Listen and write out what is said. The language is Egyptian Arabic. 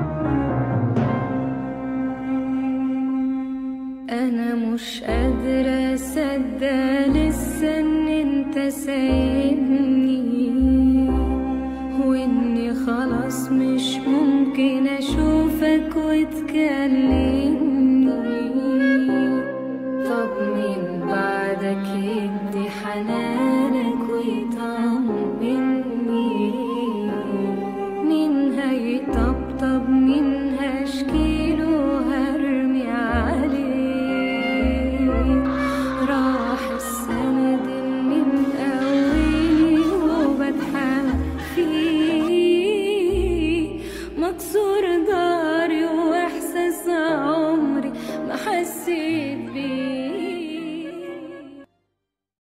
أنا مش قادرة أصدق لسه إن أنت سايبني وإني خلاص مش ممكن أشوفك وتكلمني